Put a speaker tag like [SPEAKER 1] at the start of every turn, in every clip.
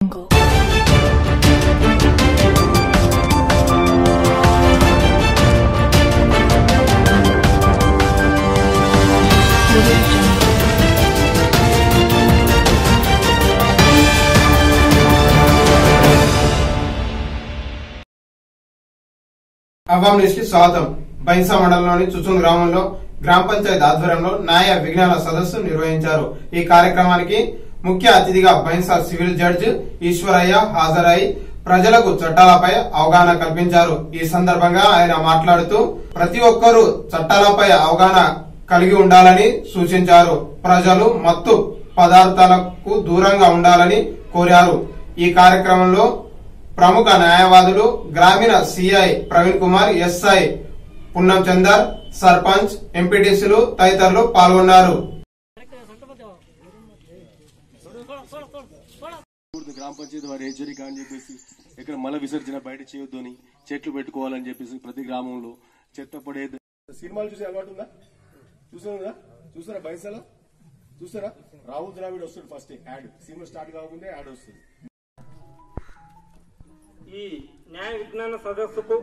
[SPEAKER 1] అవాం news కి స్వాగతం బైన్సా మండలంలోని చుచుంగ్ గ్రామంలో గ్రామ పంచాయతీ ఆధ్వర్యంలో న్యాయ విజ్ఞాన సదస్సు నిర్వహించారు ఈ కార్యక్రమానికి ముఖ్య అతిథిగా బైన్సా సివిల్ జడ్జ్ ఈశ్వరయ్య హాజరై ప్రజలకు చట్టాలపై అవగాహన కల్పించారు ఈ సందర్భంగా ఆయన మాట్లాడుతూ ప్రతి ఒక్కరూ చట్టాలపై అవగాహన కలిగి ఉండాలని సూచించారు ప్రజలు మత్తు పదార్థాలకు దూరంగా ఉండాలని కోరారు ఈ కార్యక్రమంలో ప్రముఖ న్యాయవాదులు గ్రామీణ సిఐ ప్రవీణ్ కుమార్ ఎస్ఐ పున్నం చందర్ సర్పంచ్ ఎంపీటీసీలు తదితరులు పాల్గొన్నారు
[SPEAKER 2] ఊరిని గ్రామ పంచాయతీ వారి హెచ్చరిక అని చెప్పేసి ఇక్కడ మల విసర్జన బయట చేయొద్దు అని చెట్లు పెట్టుకోవాలని చెప్పేసి ప్రతి గ్రామంలో చెత్త పడే సినిమాలు చూసే అలవాటు ఉందా చూసారా చూసారా బైసలో చూసారా రాహుల్ ద్రావిడ్ వస్తుంది ఫస్ట్ యాడ్ సినిమా స్టార్ట్ కాకముందే యాడ్ వస్తుంది
[SPEAKER 3] ఈ న్యాయ విజ్ఞాన సదస్సుకు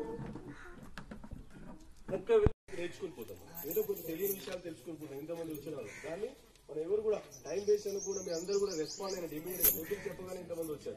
[SPEAKER 3] ముఖ్య వి-
[SPEAKER 2] నేర్చుకుని పోతాం ఏదో కొంచెం తెలియని విషయాలు తెలుసుకుని పోతాం ఇంతమంది వచ్చినారు కానీ మనం ఎవరు కూడా టైం వేస్ట్ అనుకుండా మీ అందరూ కూడా రెస్పాండ్ అయిన డిమాండ్ పొద్దుకు చెప్పగానే ఇంతమంది వచ్చారు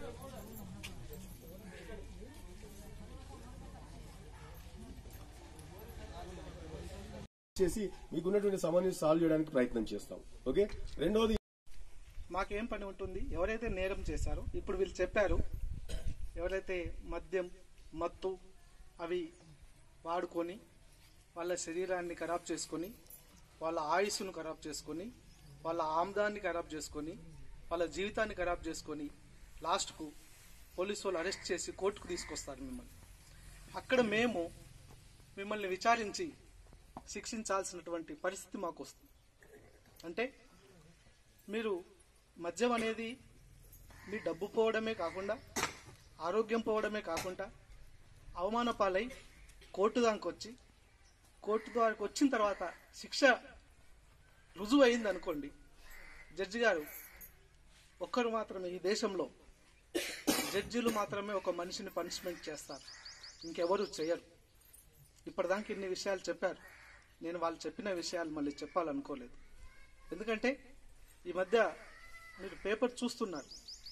[SPEAKER 2] చేసి మీకున్నటువంటి సమస్యను సాల్వ్ చేయడానికి ప్రయత్నం చేస్తాం ఓకే రెండోది
[SPEAKER 4] మాకేం పని ఉంటుంది ఎవరైతే నేరం చేశారో ఇప్పుడు వీళ్ళు చెప్పారు ఎవరైతే మద్యం మత్తు అవి వాడుకొని వాళ్ళ శరీరాన్ని ఖరాబ్ చేసుకొని వాళ్ళ ఆయుస్సును ఖరాబ్ చేసుకొని వాళ్ళ ఆమ్దాన్ని ఖరాబ్ చేసుకొని వాళ్ళ జీవితాన్ని ఖరాబ్ చేసుకొని లాస్ట్కు పోలీసు వాళ్ళు అరెస్ట్ చేసి కోర్టుకు తీసుకొస్తారు మిమ్మల్ని అక్కడ మేము మిమ్మల్ని విచారించి శిక్షించాల్సినటువంటి పరిస్థితి మాకు వస్తుంది అంటే మీరు మద్యం అనేది మీ డబ్బు పోవడమే కాకుండా ఆరోగ్యం పోవడమే కాకుండా అవమాన పాలై కోర్టు దానికి వచ్చి కోర్టు దానికి వచ్చిన తర్వాత శిక్ష రుజువు అయింది అనుకోండి జడ్జి గారు ఒక్కరు మాత్రమే ఈ దేశంలో జడ్జిలు మాత్రమే ఒక మనిషిని పనిష్మెంట్ చేస్తారు ఇంకెవరు చేయరు ఇప్పటిదాకా ఇన్ని విషయాలు చెప్పారు నేను వాళ్ళు చెప్పిన విషయాలు మళ్ళీ చెప్పాలనుకోలేదు ఎందుకంటే ఈ మధ్య మీరు పేపర్ చూస్తున్నారు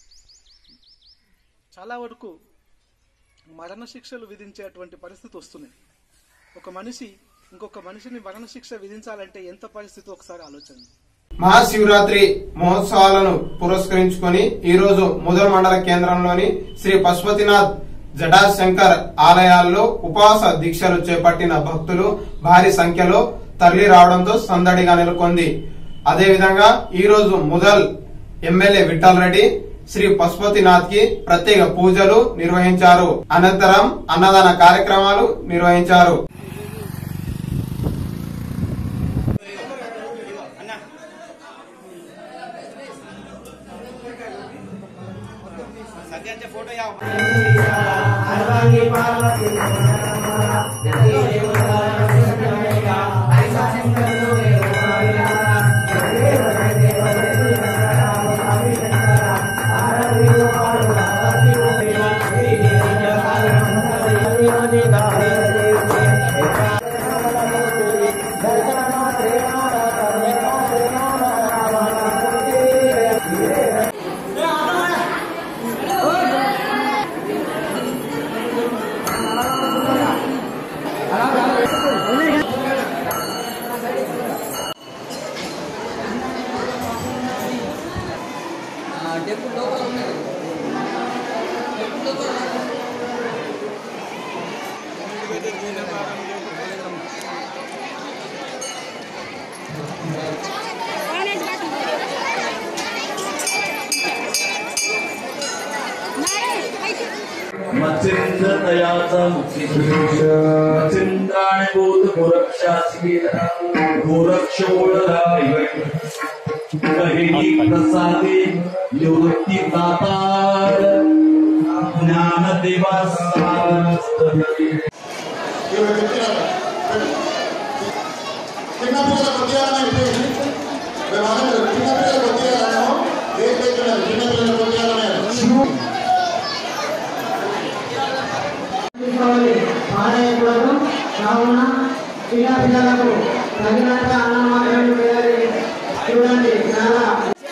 [SPEAKER 4] చాలా వరకు మరణశిక్షలు విధించేటువంటి పరిస్థితి వస్తున్నాయి ఒక మనిషి ఇంకొక మనిషిని మరణశిక్ష విధించాలంటే ఎంత పరిస్థితి ఒకసారి ఆలోచన
[SPEAKER 1] మహాశివరాత్రి మహోత్సవాలను పురస్కరించుకొని ఈ రోజు ముదల్ మండల కేంద్రంలోని శ్రీ పశుపతినాథ్ జటాశంకర్ ఆలయాల్లో ఉపవాస దీక్షలు చేపట్టిన భక్తులు భారీ సంఖ్యలో తరలి రావడంతో సందడిగా నెలకొంది అదేవిధంగా ఈ రోజు ముదల్ ఎమ్మెల్యే విఠల్ రెడ్డి శ్రీ పశుపతినాథ్ కి ప్రత్యేక పూజలు నిర్వహించారు అనంతరం అన్నదాన కార్యక్రమాలు నిర్వహించారు
[SPEAKER 5] मच्छिन्द्राणि गोरक्षोळरायि प्रसादे निवृत्ती दातार ज्ञानदेवास
[SPEAKER 6] చిన్నపిల్లల ఉద్యోగాన్ని మేము అందరూ చిన్నపిల్లల ఉద్యోగాలను ఏ చిన్నపిల్లల ఉద్యోగాలను కావున చిన్న పిల్లలకు తగినంత అన్నం మాత్రమే వేయాలి చూడండి చాలా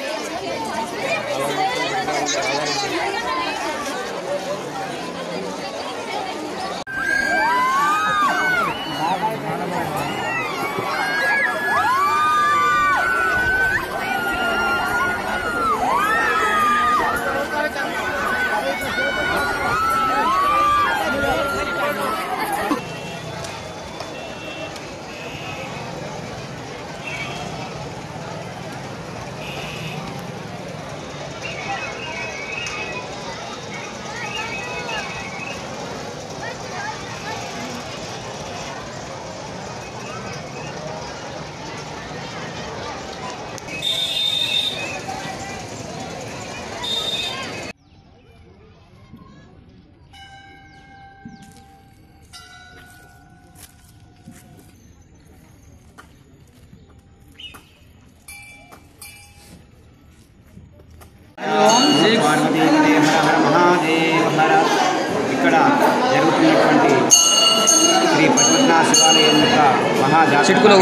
[SPEAKER 7] పార్వతీదేవ హర హర మహాదేవ హర ఇక్కడ జరుగుతున్నటువంటి శ్రీ పశుపతినాథ శివాలయం యొక్క మహాజాతర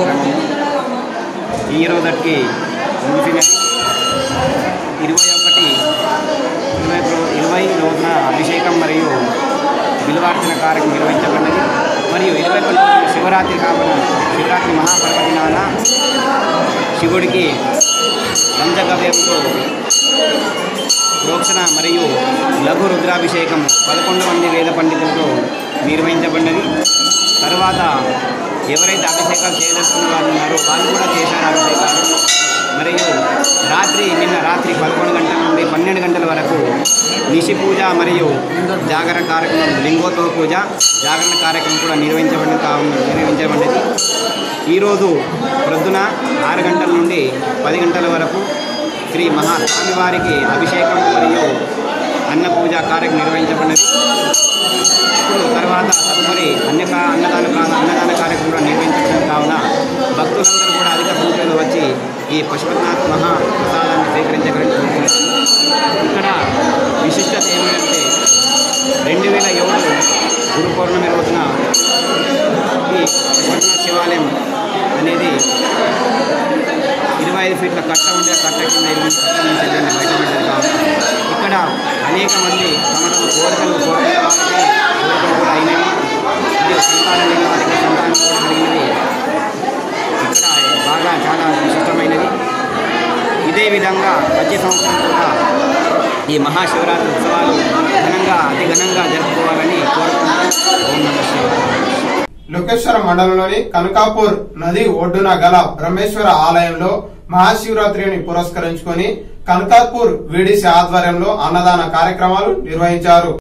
[SPEAKER 7] ఈ రోజుకి ముగిసిన ఇరవై ఒకటి ఇరవై రో- ఇరవై రోజున అభిషేకం మరియు బిలువార్చన కార్యక్రమం నిర్వహించబడినది మరియు ఇరవై ఒకటి శివరాత్రి కావున శివరాత్రి మహాపర్వదినాన శివుడికి పంచగవ్యంతో ప్రోక్షణ మరియు లఘు రుద్రాభిషేకం పదకొండు మంది వేద పండితులతో నిర్వహించబడినది తర్వాత ఎవరైతే అభిషేకాలు చేయదలుచుకున్న వారు ఉన్నారో వాళ్ళు కూడా చేశారు అభిషేకాలు మరియు రాత్రి నిన్న రాత్రి పదకొండు గంటల నుండి పన్నెండు గంటల వరకు నిశి పూజ మరియు జాగరణ కార్యక్రమం లింగోత్సవ పూజ జాగరణ కార్యక్రమం కూడా నిర్వహించబడి కావున నిర్వహించబడింది ఈరోజు ప్రొద్దున ఆరు గంటల నుండి పది గంటల వరకు శ్రీ మహా స్వామివారికి అభిషేకం మరియు అన్న పూజ కార్యక్రమం నిర్వహించబడినది ఇప్పుడు తర్వాత తదుపరి అన్న అన్నదాన ప్రా- అన్నదాన కార్యక్రమం కూడా నిర్వహించడం కావున భక్తులందరూ కూడా అధిక సంఖ్యలో వచ్చి ఈ పశుపతినాథ్ మహా ప్రసాదాన్ని స్వీకరించగలని కోరుకుంటున్నాను ఇక్కడ విశిష్టత ఏమిటంటే రెండు వేల ఏడు గురు పౌర్ణమి రోజున ఈ పశుపతినాథ్ శివాలయం అనేది ఇరవై ఐదు ఫీట్ల కట్ట ఉండే కట్ట కింద ఇరవై కట్ట నుంచి వెళ్ళండి బయటపడ్డది కావున ఇక్కడ అనేక మంది తమ తమ కోరికలు కోరుకునే వారికి కోరికలు కూడా అయినవి మరియు సంతానం లేని వారికి సంతానం కూడా కలిగినది ఇక్కడ బాగా చాలా విశిష్టమైనది ఇదే విధంగా ప్రతి సంవత్సరం కూడా ఈ మహాశివరాత్రి ఉత్సవాలు ఘనంగా అతి ఘనంగా జరుపుకోవాలని కోరుకుంటూ ఓం నమః శివాయ
[SPEAKER 1] లోకేశ్వర మండలంలోని కనకాపూర్ నది ఒడ్డున గల బ్రహ్మేశ్వర ఆలయంలో మహాశివరాత్రిని పురస్కరించుకొని కనకాపూర్ వీడిసి ఆధ్వర్యంలో అన్నదాన కార్యక్రమాలు నిర్వహించారు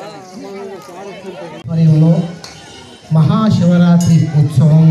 [SPEAKER 6] ఆధ్వర్యంలో మహాశివరాత్రి ఉత్సవం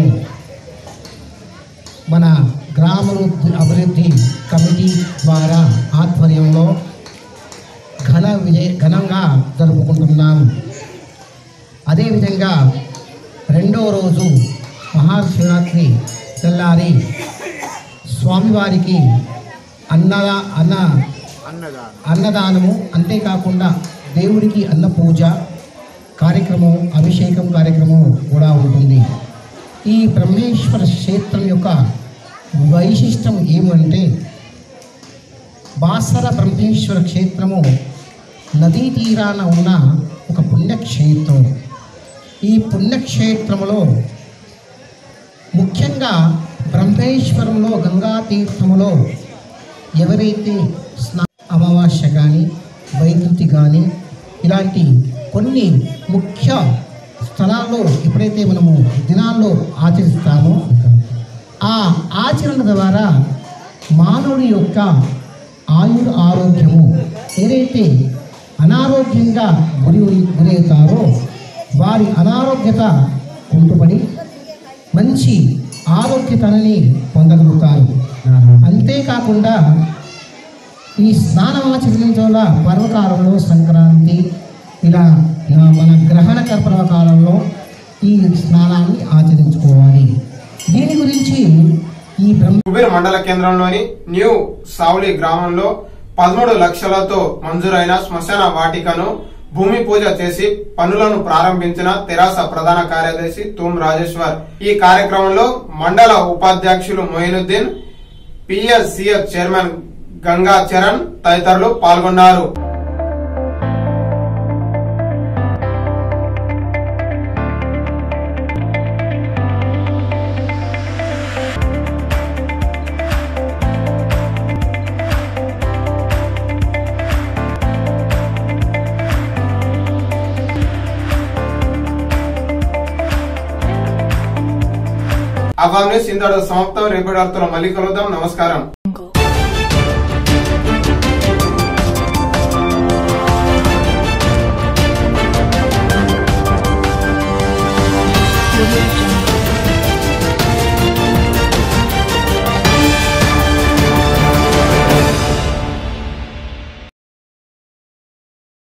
[SPEAKER 6] మన గ్రామ అభివృద్ధి కమిటీ ద్వారా ఆధ్వర్యంలో ఘన విజయ ఘనంగా జరుపుకుంటున్నాం అదేవిధంగా రెండో రోజు మహాశివరాత్రి తెల్లారి స్వామివారికి అన్నదా అన్న అన్నదానము అంతేకాకుండా దేవుడికి అన్న పూజ కార్యక్రమం అభిషేకం కార్యక్రమం కూడా ఉంటుంది ఈ బ్రహ్మేశ్వర క్షేత్రం యొక్క వైశిష్టం ఏమంటే బాసర బ్రహ్మేశ్వర క్షేత్రము నదీ తీరాన ఉన్న ఒక పుణ్యక్షేత్రం ఈ పుణ్యక్షేత్రములో ముఖ్యంగా బ్రహ్మేశ్వరంలో గంగా తీర్థములో ఎవరైతే స్నా అమావాస్య కానీ వైద్యుతి కానీ ఇలాంటి కొన్ని ముఖ్య స్థలాల్లో ఎప్పుడైతే మనము దినాల్లో ఆచరిస్తామో ఆ ఆచరణ ద్వారా మానవుడి యొక్క ఆయుర ఆరోగ్యము ఏదైతే అనారోగ్యంగా గురి గురవుతారో వారి అనారోగ్యత కుంటుపడి మంచి ఆరోగ్యతని పొందగలుగుతారు అంతేకాకుండా ఈ స్నానం ఆచరించడం వల్ల పర్వకాలంలో సంక్రాంతి ఇలా ఆ, మన గ్రహణ కర్పణ కాలంలో ఈ స్నానాన్ని ఆచరించుకోవాలి దీని గురించి ఈ బ్రహ్మ
[SPEAKER 1] కుబేర్ మండల కేంద్రంలోని న్యూ సావులి గ్రామంలో పదమూడు లక్షలతో మంజూరైన శ్మశాన వాటికను భూమి పూజ చేసి పనులను ప్రారంభించిన తెరాస ప్రధాన కార్యదర్శి తూమ్ రాజేశ్వర్ ఈ కార్యక్రమంలో మండల ఉపాధ్యక్షులు మొయినుద్దీన్ పిఎస్సిఎఫ్ చైర్మన్ గంగా చరణ్ తదితరులు పాల్గొన్నారు అవామ్ న్యూస్ ఇంతటితో సమాప్తం రేపటి వార్తలో మళ్ళీ కలుద్దాం నమస్కారం